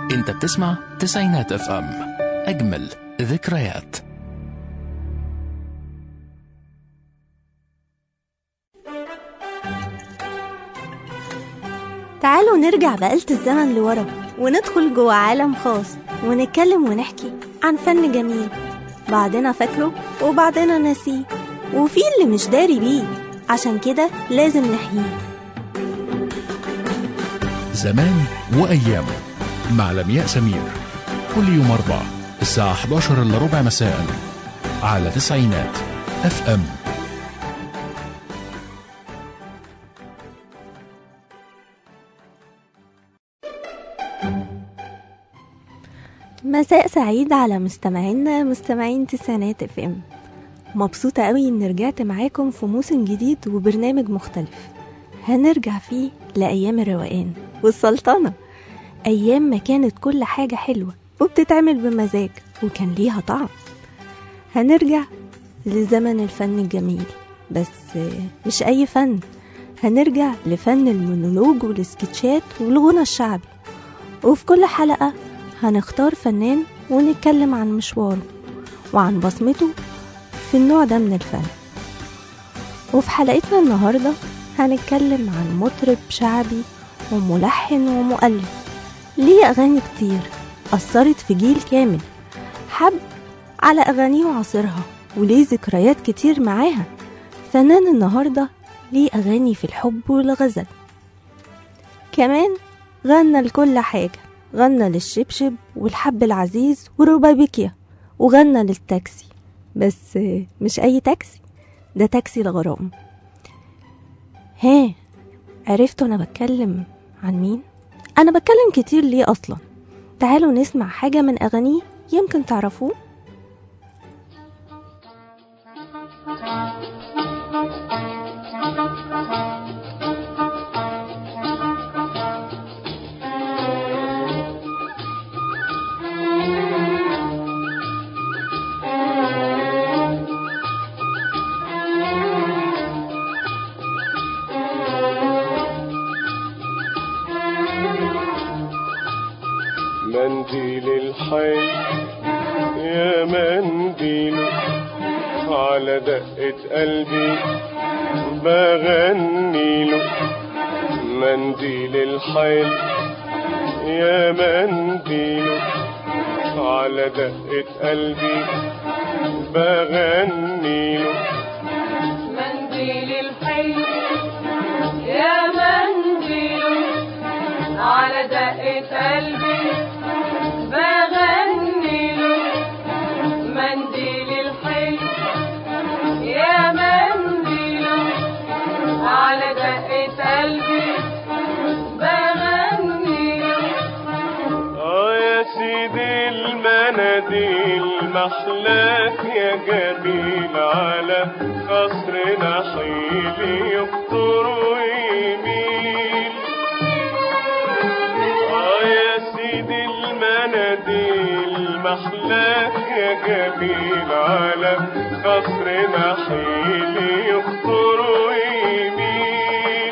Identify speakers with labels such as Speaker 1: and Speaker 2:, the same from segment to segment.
Speaker 1: انت بتسمع تسعينات اف ام اجمل ذكريات
Speaker 2: تعالوا نرجع بآلة الزمن لورا وندخل جوه عالم خاص ونتكلم ونحكي عن فن جميل بعضنا فاكره وبعضنا ناسيه وفي اللي مش داري بيه عشان كده لازم نحييه
Speaker 1: زمان وايامه مع لمياء سمير كل يوم اربع الساعه 11 الا ربع مساء على تسعينات اف ام
Speaker 2: مساء سعيد على مستمعينا مستمعين تسعينات اف ام مبسوطة قوي ان رجعت معاكم في موسم جديد وبرنامج مختلف هنرجع فيه لأيام الروقان والسلطنة أيام ما كانت كل حاجة حلوة وبتتعمل بمزاج وكان ليها طعم هنرجع لزمن الفن الجميل بس مش أي فن هنرجع لفن المونولوج والسكتشات والغنى الشعبي وفي كل حلقة هنختار فنان ونتكلم عن مشواره وعن بصمته في النوع ده من الفن وفي حلقتنا النهاردة هنتكلم عن مطرب شعبي وملحن ومؤلف ليه أغاني كتير أثرت في جيل كامل حب على أغانيه وعصرها وليه ذكريات كتير معاها فنان النهاردة ليه أغاني في الحب والغزل كمان غنى لكل حاجة غنى للشبشب والحب العزيز وربابيكيا وغنى للتاكسي بس مش أي تاكسي ده تاكسي الغرام ها عرفتوا أنا بتكلم عن مين؟ أنا بتكلم كتير ليه أصلا تعالوا نسمع حاجة من أغانيه يمكن تعرفوه
Speaker 3: منديل الحي يا منديل على دقة قلبي بغنيله منديل الحي يا منديل على دقة قلبي بغنيله
Speaker 4: منديل الحي يا منديل على دقة قلبي بغني له منديل الحي يا منديل على دقة قلبي بغني له
Speaker 3: اه يا سيدي المناديل محلاك يا جميل على قصر نحيل يخطر ويميل اه يا سيدي المناديل محلاك يا جميل على قصر نحيل يخطر ويميل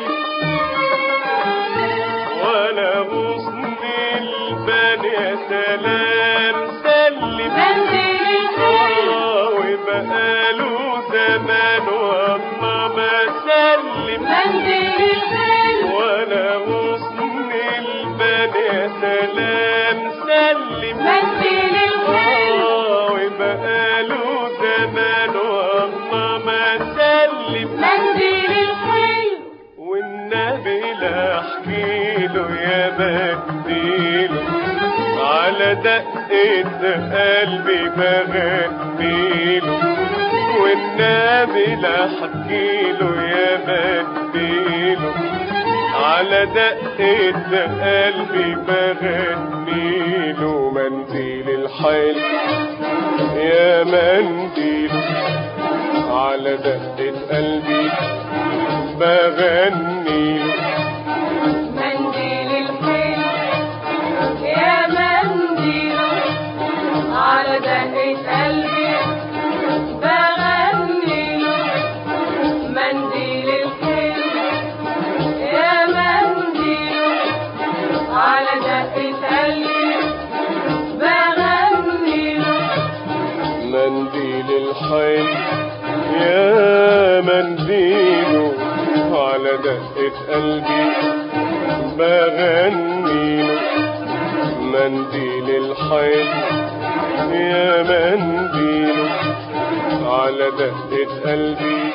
Speaker 3: ولا غصن البان يا سلام سلم
Speaker 4: منديل الحي
Speaker 3: آه، وبقاله زمان والله ما سلم
Speaker 4: منديل الحي
Speaker 3: ولا غصن البان يا سلام سلم
Speaker 4: منديل الحي
Speaker 3: آه، وبقاله زمان والله ما سلم
Speaker 4: منديل الحي
Speaker 3: والنبي لا احكيله يا بديله على دقة قلبي بغنيله والنبي لا احكيله يا بديله على دقة قلبي بغنيله منديل الحيل يا منديل على دقة قلبي بغني
Speaker 4: منديل الحي يا منديل على دقة قلبي بغني له منديل الحي يا منديل على دقة قلبي
Speaker 3: منديل الحيل يا منديله على دقة قلبي بغنيله منديل الحيل يا منديله على دقة قلبي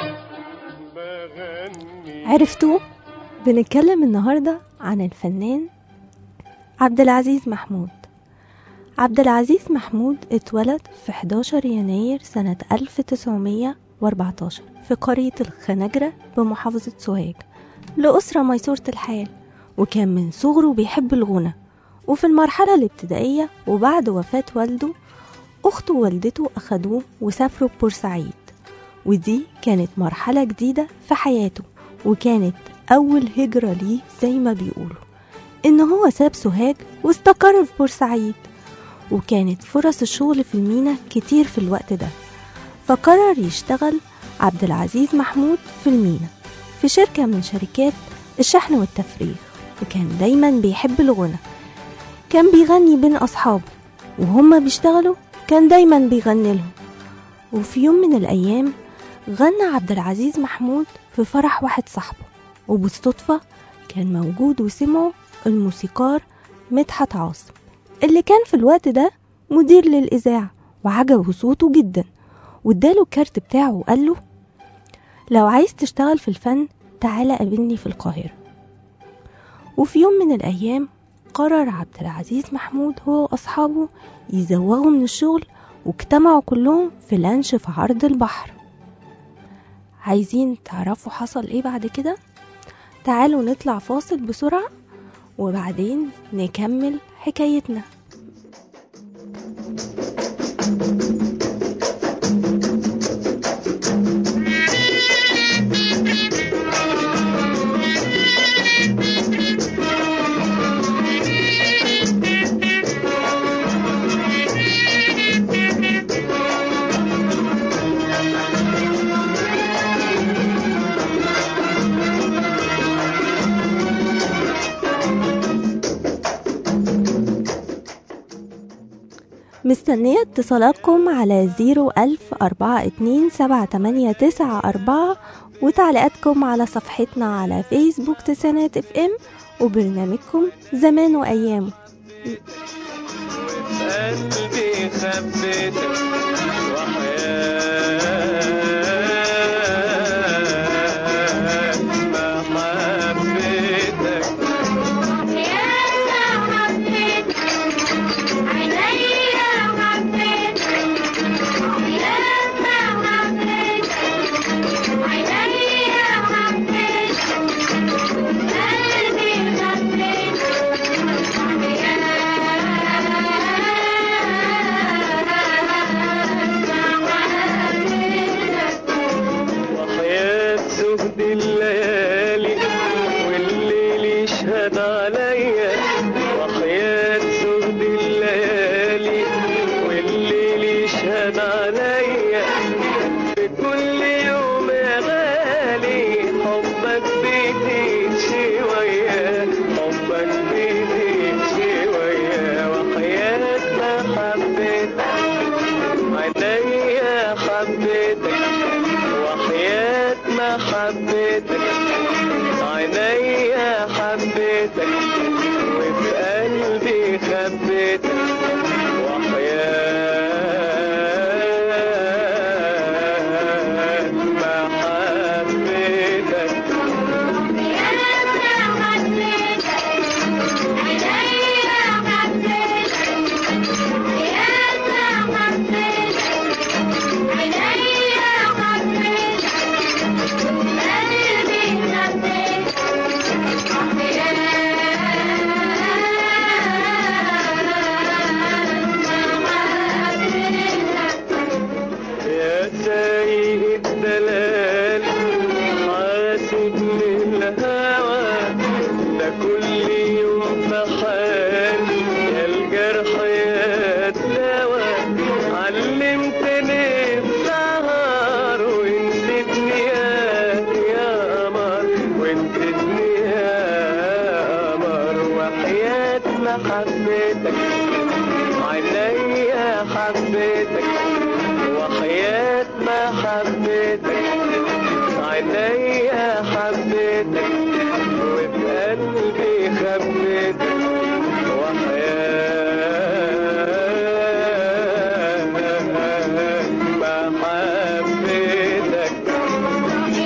Speaker 3: بغني
Speaker 2: عرفتوا بنتكلم النهاردة عن الفنان عبد العزيز محمود عبد العزيز محمود اتولد في 11 يناير سنة 1914 في قرية الخناجرة بمحافظة سوهاج لأسرة ميسورة الحال وكان من صغره بيحب الغنى وفي المرحلة الابتدائية وبعد وفاة والده أخته ووالدته أخدوه وسافروا بورسعيد ودي كانت مرحلة جديدة في حياته وكانت أول هجرة ليه زي ما بيقولوا إن هو ساب سوهاج واستقر في بورسعيد وكانت فرص الشغل في المينا كتير في الوقت ده فقرر يشتغل عبد العزيز محمود في المينا في شركة من شركات الشحن والتفريغ وكان دايما بيحب الغنى كان بيغني بين أصحابه وهما بيشتغلوا كان دايما بيغني لهم وفي يوم من الأيام غنى عبد العزيز محمود في فرح واحد صاحبه وبالصدفة كان موجود وسمعه الموسيقار مدحت عاصم اللي كان في الوقت ده مدير للإذاعة وعجبه صوته جدا واداله الكارت بتاعه وقال له لو عايز تشتغل في الفن تعالى قابلني في القاهرة وفي يوم من الأيام قرر عبد العزيز محمود هو وأصحابه يزوغوا من الشغل واجتمعوا كلهم في لانش في عرض البحر عايزين تعرفوا حصل ايه بعد كده تعالوا نطلع فاصل بسرعة وبعدين نكمل حكايتنا مستنية اتصالاتكم على زيرو ألف أربعة اتنين سبعة تمانية تسعة أربعة وتعليقاتكم على صفحتنا على فيسبوك تسعينات اف ام وبرنامجكم زمان وأيامه
Speaker 3: قلبي خبيتك وحياة ما حبيتك وحياة زهد الليالي والليل يشهد عليا وحياة زهد الليالي والليل يشهد عليا في كل يوم يا غالي حبك بيزيد شوية حبك بيزيد شوية وحياة ما حبيتك عينيا حبيتك وحياة ما حبيتك عينيا حبيتك وفي قلبي خبيتك وحياة ما حبيتك يا سايق الدلال حاسب من الهوى ده كل يوم في حال يا الجرح يا الدوا علمتني السهر ونسيتني يا يا قمر ونسيتني يا قمر وحياة ما حبيتك عينيا حبيتك وحياة محبتك عينيا حبيتك وفي قلبي خبيتك وحياة محبتك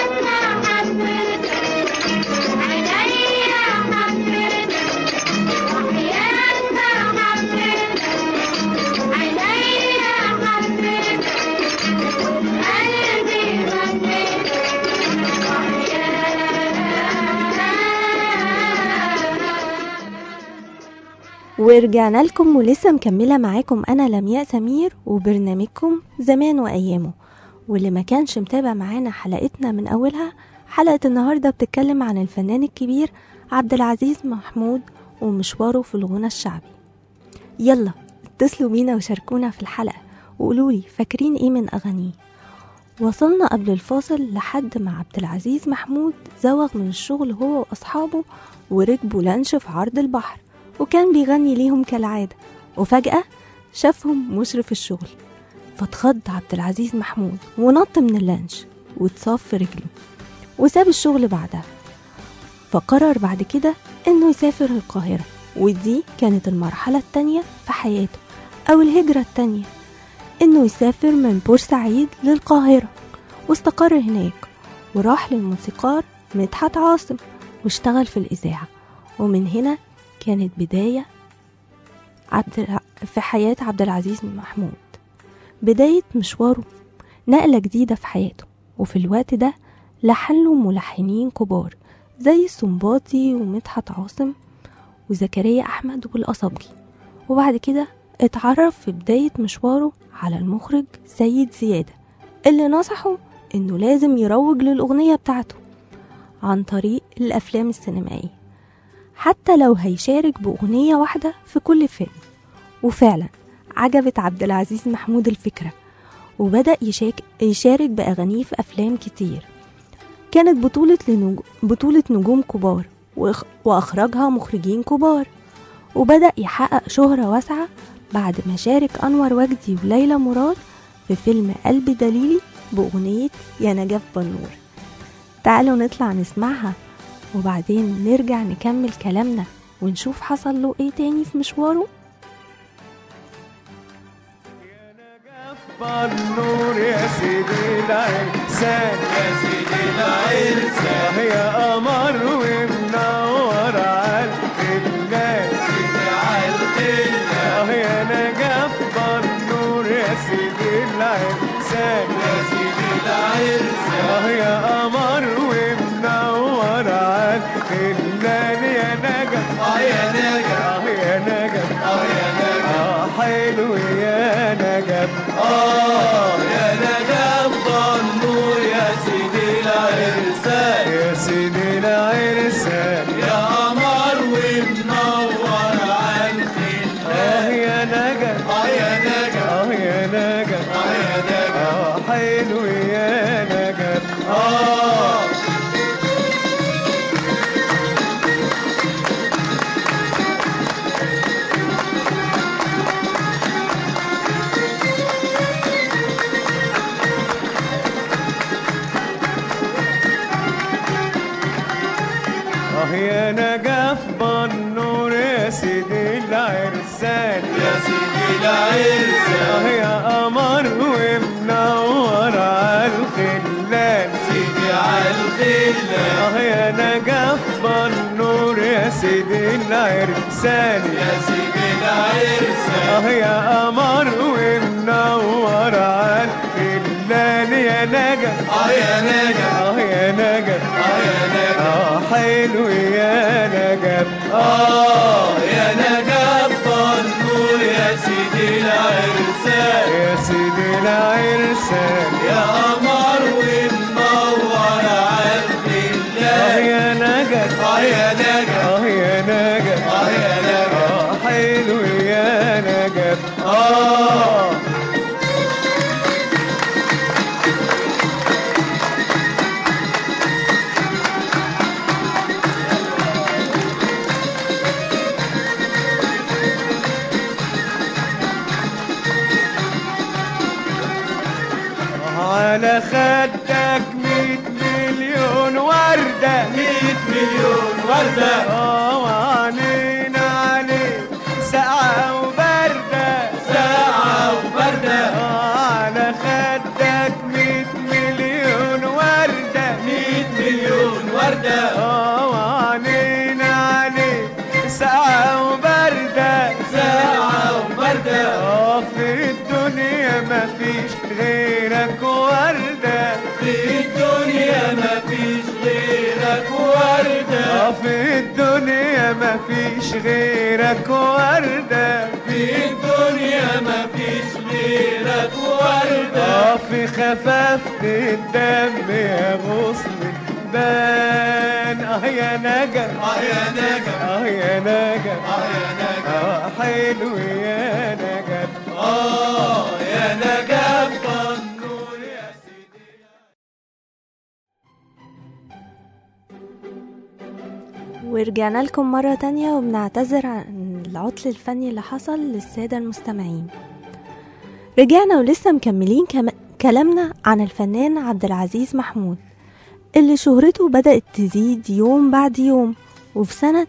Speaker 2: ورجعنا لكم ولسه مكملة معاكم أنا لمياء سمير وبرنامجكم زمان وأيامه واللي ما كانش متابع معانا حلقتنا من أولها حلقة النهاردة بتتكلم عن الفنان الكبير عبد العزيز محمود ومشواره في الغنى الشعبي يلا اتصلوا بينا وشاركونا في الحلقة وقولولي فاكرين ايه من أغانيه وصلنا قبل الفاصل لحد ما عبد العزيز محمود زوغ من الشغل هو وأصحابه وركبوا لانش في عرض البحر وكان بيغني ليهم كالعادة وفجأة شافهم مشرف الشغل فاتخض عبد العزيز محمود ونط من اللانش واتصاف في رجله وساب الشغل بعدها فقرر بعد كده انه يسافر القاهرة ودي كانت المرحلة التانية في حياته او الهجرة التانية انه يسافر من بورسعيد للقاهرة واستقر هناك وراح للموسيقار مدحت عاصم واشتغل في الإذاعة ومن هنا كانت بداية عبد الع- في حياة عبد العزيز محمود بداية مشواره نقلة جديدة في حياته وفي الوقت ده لحن له ملحنين كبار زي السنباطي ومدحت عاصم وزكريا أحمد والقصبجي وبعد كده اتعرف في بداية مشواره على المخرج سيد زيادة اللي نصحه إنه لازم يروج للأغنية بتاعته عن طريق الأفلام السينمائية حتى لو هيشارك بأغنية واحدة في كل فيلم وفعلا عجبت عبد العزيز محمود الفكرة وبدأ يشاك يشارك بأغانيه في أفلام كتير كانت بطولة, لنج... بطولة نجوم كبار وإخ... وأخرجها مخرجين كبار وبدأ يحقق شهرة واسعة بعد ما شارك أنور وجدي وليلى مراد في فيلم قلب دليلي بأغنية يا نجاة بنور تعالوا نطلع نسمعها وبعدين نرجع نكمل كلامنا ونشوف حصل له ايه تاني في مشواره
Speaker 3: النور يا سيدي العرسان يا سيدي العرسان يا قمر ومنور عالخلان سيدي عالخلان يا نجف بالنور يا سيدي العرسان يا سيدي العرسان يا قمر ومنور عالخلان يا نجف اه يا نجف اه يا نجف اه يا نجف اه حلو يا نجف اه يا نجف ضنور يا سيدي العرسان يا سيدي العرسان يا قمر ومنور عالخلان اه يا نجف اه يا نجف اه يا نجف اه يا نجف اه حلو يا نجف اه اه يا نجف بالنور يا سيدي العرسان يا سيدي العرسان اه يا قمر ومنور عالخلان سيدي عالخلان اه يا نجف بالنور يا سيدي العرسان يا سيدي العرسان اه يا قمر ومنور عالخلان يا نجف اه يا نجف اه يا نجف اه يا نجف اه حلو يا نجف اه يا نجف النور يا سيدي العرسان يا سيدي العرسان يا قمر ومنور عالخلان اه يا نجف اه يا نجف اه يا نجف اه يا نجف اه حلو يا نجف اه على خدك ميت مليون وردة ميت مليون وردة اه وعنينا عليك ساعة وبردة ساعة وبردة على خدك ميت مليون وردة ميت مليون وردة اه وعنينا عليك ساعة وبردة ساعة وبردة اه في الدنيا مفيش غيرك وردة في الدنيا مفيش غيرك وردة اه في الدنيا مفيش غيرك وردة في الدنيا مفيش غيرك وردة اه في خفافة الدم يا غصن بان اه يا نجم اه يا نجم اه يا نجم اه يا نجم اه حلو يا نجم اه يا نجم النور يا سيدي
Speaker 2: ورجعنا لكم مرة تانية وبنعتذر عن العطل الفني اللي حصل للسادة المستمعين رجعنا ولسه مكملين كم... كلامنا عن الفنان عبد العزيز محمود اللي شهرته بدأت تزيد يوم بعد يوم وفي سنة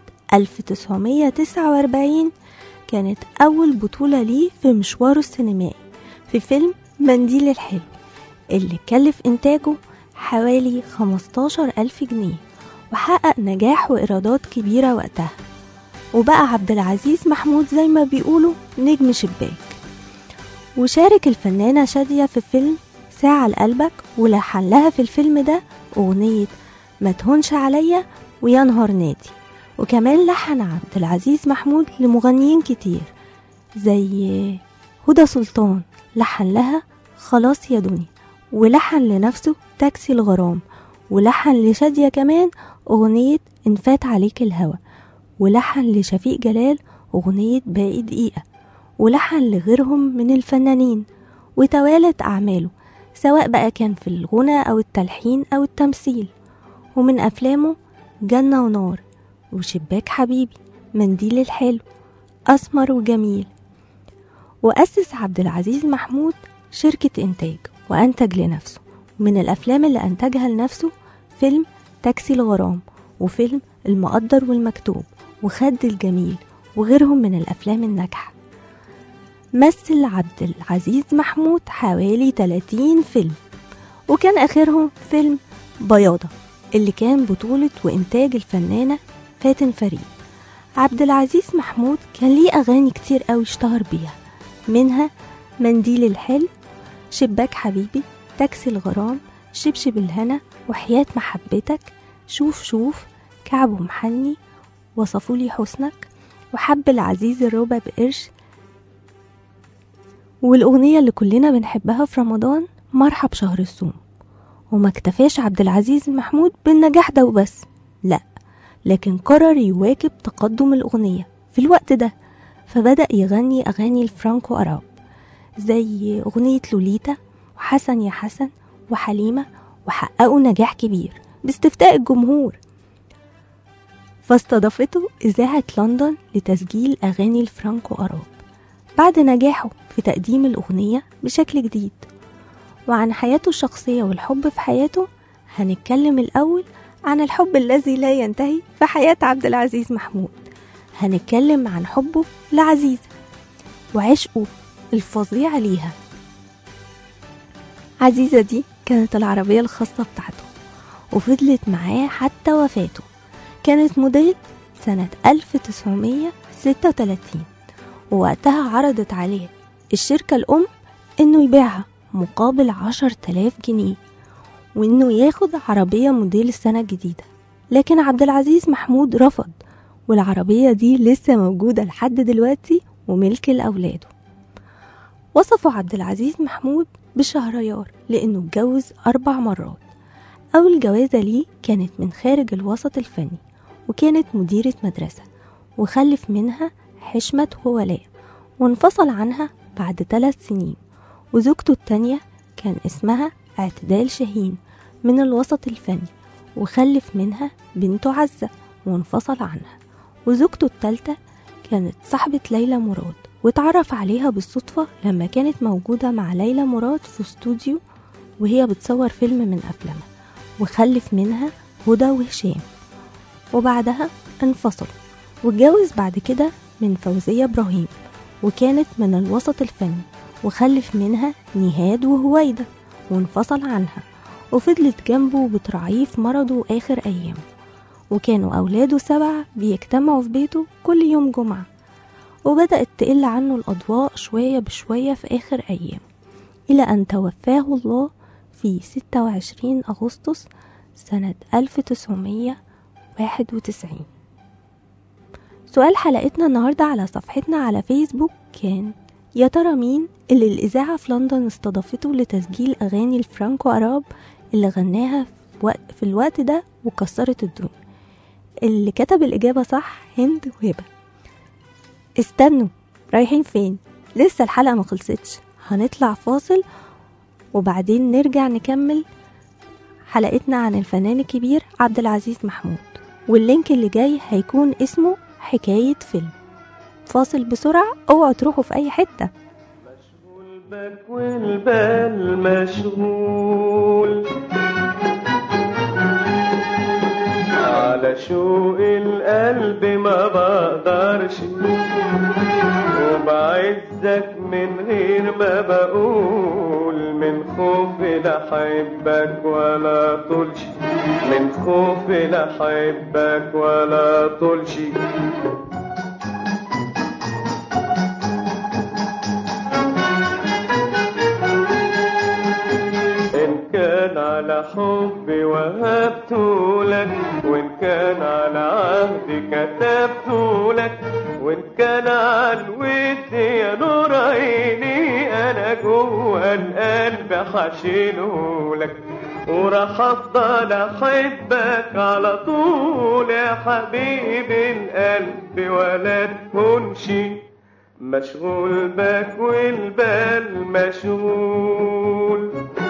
Speaker 2: 1949 كانت أول بطولة ليه في مشواره السينمائي في فيلم منديل الحلم اللي كلف إنتاجه حوالي 15 ألف جنيه وحقق نجاح وإيرادات كبيرة وقتها وبقى عبد العزيز محمود زي ما بيقولوا نجم شباك وشارك الفنانة شادية في فيلم ساعة لقلبك ولحن لها في الفيلم ده أغنية ما تهونش عليا ويا نهار نادي وكمان لحن عبد العزيز محمود لمغنيين كتير زي هدى سلطان لحن لها خلاص يا دنيا ولحن لنفسه تاكسي الغرام ولحن لشادية كمان أغنية إن فات عليك الهوى ولحن لشفيق جلال أغنية باقي دقيقة ولحن لغيرهم من الفنانين وتوالت أعماله سواء بقى كان في الغنى أو التلحين أو التمثيل ومن أفلامه جنة ونار وشباك حبيبي منديل الحلو أسمر وجميل وأسس عبد العزيز محمود شركة إنتاج وأنتج لنفسه من الأفلام اللي أنتجها لنفسه فيلم تاكسي الغرام وفيلم المقدر والمكتوب وخد الجميل وغيرهم من الأفلام الناجحة مثل عبد العزيز محمود حوالي 30 فيلم وكان آخرهم فيلم بياضة اللي كان بطولة وإنتاج الفنانة فاتن فريد عبد العزيز محمود كان ليه أغاني كتير قوي اشتهر بيها منها منديل الحلم شباك حبيبي تاكسي الغرام شبشب الهنا وحياة محبتك شوف شوف كعب محني وصفولي حسنك وحب العزيز الربع بقرش والأغنية اللي كلنا بنحبها في رمضان مرحب شهر الصوم وما اكتفاش عبد العزيز محمود بالنجاح ده وبس لا لكن قرر يواكب تقدم الأغنية في الوقت ده فبدأ يغني أغاني الفرانكو أراب زي أغنية لوليتا وحسن يا حسن وحليمة وحققوا نجاح كبير باستفتاء الجمهور فاستضافته إذاعة لندن لتسجيل أغاني الفرانكو أراب بعد نجاحه في تقديم الأغنية بشكل جديد وعن حياته الشخصية والحب في حياته هنتكلم الأول عن الحب الذي لا ينتهي في حياة عبد العزيز محمود هنتكلم عن حبه لعزيزة وعشقه الفظيع ليها عزيزة دي كانت العربية الخاصة بتاعته وفضلت معاه حتى وفاته كانت موديل سنة 1936 ووقتها عرضت عليه الشركة الأم إنه يبيعها مقابل عشر تلاف جنيه وإنه ياخد عربية موديل السنة الجديدة لكن عبد العزيز محمود رفض والعربية دي لسه موجودة لحد دلوقتي وملك لأولاده وصفوا عبد العزيز محمود بشهريار لأنه اتجوز أربع مرات أول جوازة ليه كانت من خارج الوسط الفني وكانت مديرة مدرسة وخلف منها حشمة وولاء وانفصل عنها بعد ثلاث سنين وزوجته التانية كان اسمها اعتدال شاهين من الوسط الفني وخلف منها بنته عزة وانفصل عنها وزوجته التالتة كانت صاحبة ليلى مراد واتعرف عليها بالصدفة لما كانت موجودة مع ليلى مراد في استوديو وهي بتصور فيلم من أفلامها وخلف منها هدى وهشام وبعدها انفصل واتجوز بعد كده من فوزية إبراهيم وكانت من الوسط الفني وخلف منها نهاد وهويدة وانفصل عنها وفضلت جنبه وبتراعيه في مرضه آخر أيامه وكانوا أولاده سبعة بيجتمعوا في بيته كل يوم جمعة وبدأت تقل عنه الأضواء شوية بشوية في آخر أيامه إلى أن توفاه الله في 26 أغسطس سنة 1991 سؤال حلقتنا النهاردة على صفحتنا على فيسبوك كان يا ترى مين اللي الإذاعة في لندن استضافته لتسجيل أغاني الفرانكو أراب اللي غناها في, وقت في الوقت ده وكسرت الدنيا اللي كتب الإجابة صح هند وهبة استنوا رايحين فين لسه الحلقة ما خلصتش هنطلع فاصل وبعدين نرجع نكمل حلقتنا عن الفنان الكبير عبد العزيز محمود واللينك اللي جاي هيكون اسمه حكاية فيلم فاصل بسرعة اوعوا تروحوا في اي حتة
Speaker 3: مشغول بك والبال مشغول على شوق القلب ما بقدرش وبعزك من غير ما بقول من خوفي لا احبك ولا طولش من خوفي لا احبك ولا طولش إن كان على حبي وهبته لك وإن كان على عهدي كتبته لك وإن كان عن ودي يا نور عيني أنا جوه القلب حشيله لك وراح أفضل أحبك على طول يا حبيبي القلب ولا تهونش مشغول بك والبال مشغول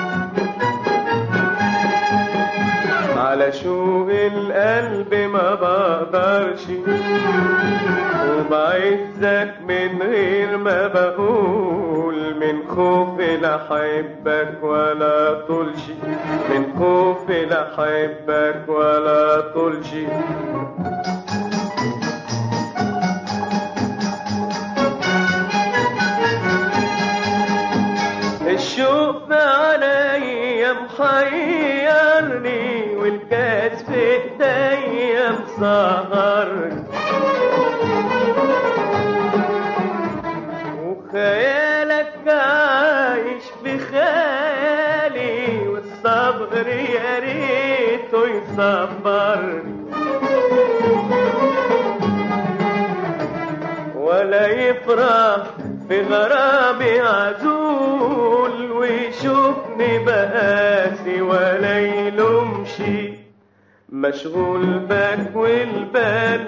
Speaker 3: على شوق القلب ما بقدرش وبعزك من غير ما بقول من خوفي لا احبك ولا طولش من خوفي لا احبك ولا طولش الشوق عليا محيرني والكاس في ايديا مسهرني وخيالك عايش في خيالي والصبر يا ريته يصبرني ولا يفرح في غرامي عزول ويشوفني بقاسي ولا يلومشي مشغول بك والبال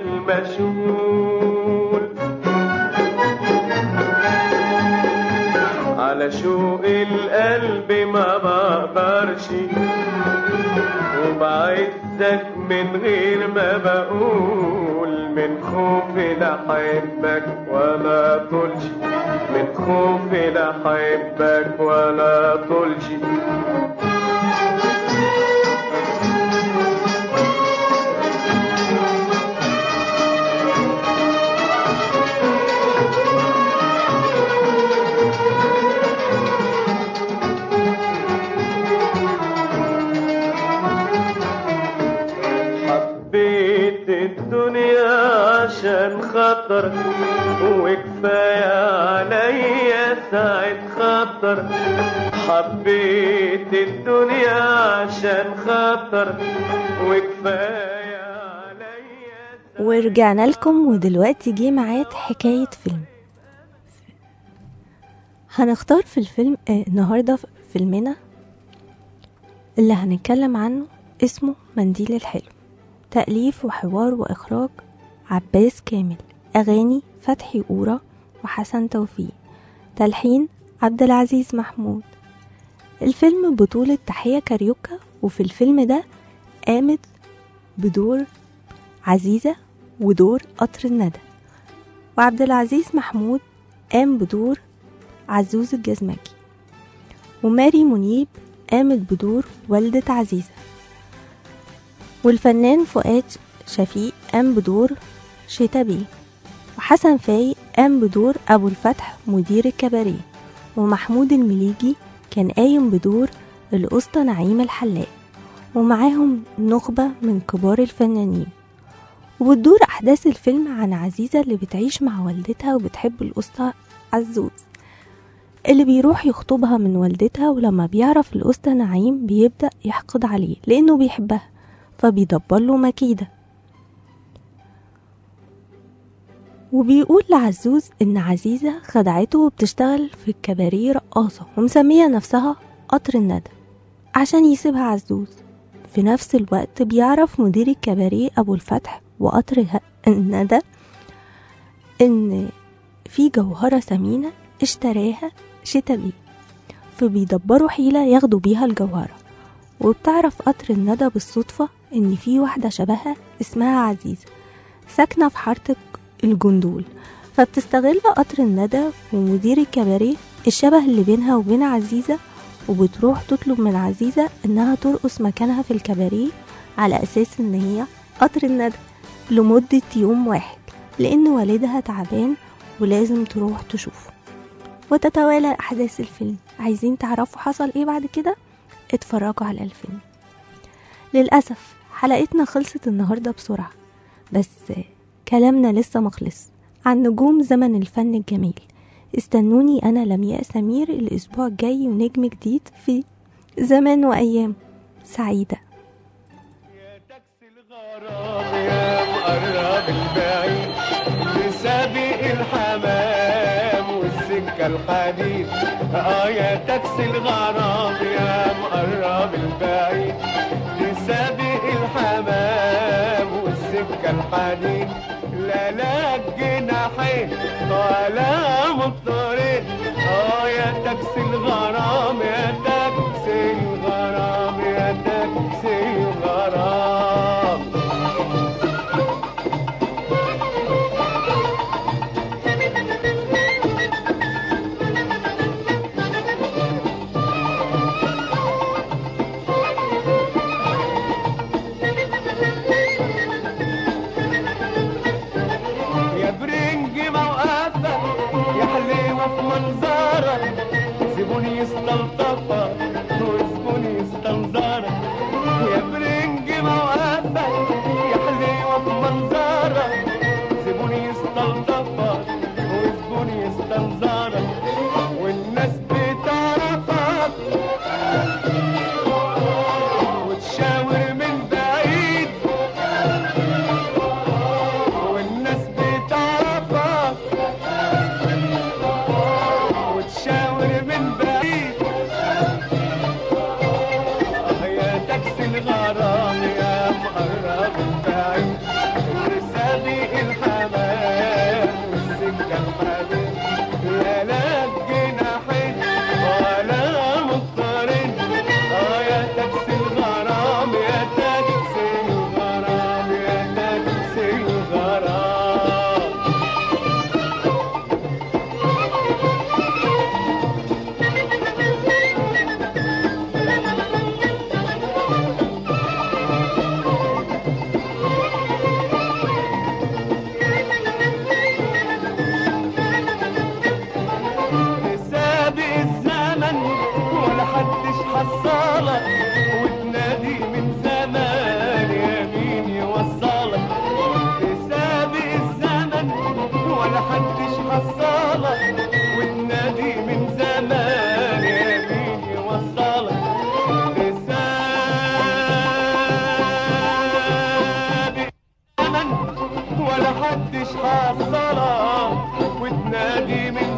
Speaker 3: مشغول على شوق القلب ما بقدرش وبعزك من غير ما بقول من خوفي لا احبك ولا طولش من خوفي لا احبك ولا طولش حبيت الدنيا عشان خاطر وكفاية عليا ساعة خاطر حبيت الدنيا عشان خاطر وكفاية عليا
Speaker 2: ورجعنا لكم ودلوقتي جه ميعاد حكاية فيلم هنختار في الفيلم آه النهاردة فيلمنا اللي هنتكلم عنه اسمه منديل الحلم تأليف وحوار وإخراج عباس كامل أغاني فتحي قورة وحسن توفيق تلحين عبد العزيز محمود الفيلم بطولة تحية كاريوكا وفي الفيلم ده قامت بدور عزيزة ودور قطر الندى وعبد العزيز محمود قام بدور عزوز الجزمجي وماري منيب قامت بدور والدة عزيزة والفنان فؤاد شفيق قام بدور شتابي وحسن فايق قام بدور أبو الفتح مدير الكباريه ومحمود المليجي كان قايم بدور الأسطى نعيم الحلاق ومعاهم نخبة من كبار الفنانين وبتدور أحداث الفيلم عن عزيزة اللي بتعيش مع والدتها وبتحب الأسطى عزوز اللي بيروح يخطبها من والدتها ولما بيعرف الأسطى نعيم بيبدأ يحقد عليه لأنه بيحبها فبيدبر له مكيدة وبيقول لعزوز إن عزيزة خدعته وبتشتغل في الكباريه رقاصة ومسمية نفسها قطر الندى عشان يسيبها عزوز في نفس الوقت بيعرف مدير الكباريه أبو الفتح وقطر ه- الندى إن في جوهرة ثمينة اشتراها شتبي فبيدبروا حيلة ياخدوا بيها الجوهرة وبتعرف قطر الندى بالصدفة إن في واحدة شبهها اسمها عزيزة ساكنة في حارة الجندول فبتستغل قطر الندى ومدير الكباريه الشبه اللي بينها وبين عزيزة وبتروح تطلب من عزيزة إنها ترقص مكانها في الكباريه على أساس إن هي قطر الندى لمدة يوم واحد لأن والدها تعبان ولازم تروح تشوفه وتتوالى أحداث الفيلم عايزين تعرفوا حصل إيه بعد كده؟ اتفرجوا على الفيلم للأسف حلقتنا خلصت النهاردة بسرعة بس كلامنا لسه مخلص عن نجوم زمن الفن الجميل استنوني أنا لمياء سمير الأسبوع الجاي ونجم جديد في زمان وأيام سعيدة
Speaker 3: يا تاكسي الغرام يا مقرب البعيد لسابق الحمام والسكة الحديد اه يا تاكسي الغرام يا مقرب البعيد لسابق الحمام والسكة الحديد لا لا جناحين ولا مضطرين اه يا تاكسي الغرام يا تاكسي الغرام يا تاكسي الغرام يا برنج موقفة يا حليوة في منظرك سيبوني يستلطفك وسيبوني يستنظرك يا برنج موقفة يا حليوة في منظرك سيبوني يستلطفك وسيبوني يستنظرك والناس بتعرفك وتشاور من بعيد والناس بتعرفك وتشاور من بعيد آه يا تاكسي الغرام يا مقرب بعيد سابق الحمام والسكة الحديد لا لا جناحين ولا مضطرين اه يا تاكسي الغرام يا تاكسي الغرام يا تاكسي الغرام سابق الزمن ولا حدش حصلك وتنادي من زمان يا مين يوصلك سابق الزمن ولا حدش حصلك وتنادي من زمان يا مين يوصلك سابق الزمن ولا حدش حصلك وتنادي من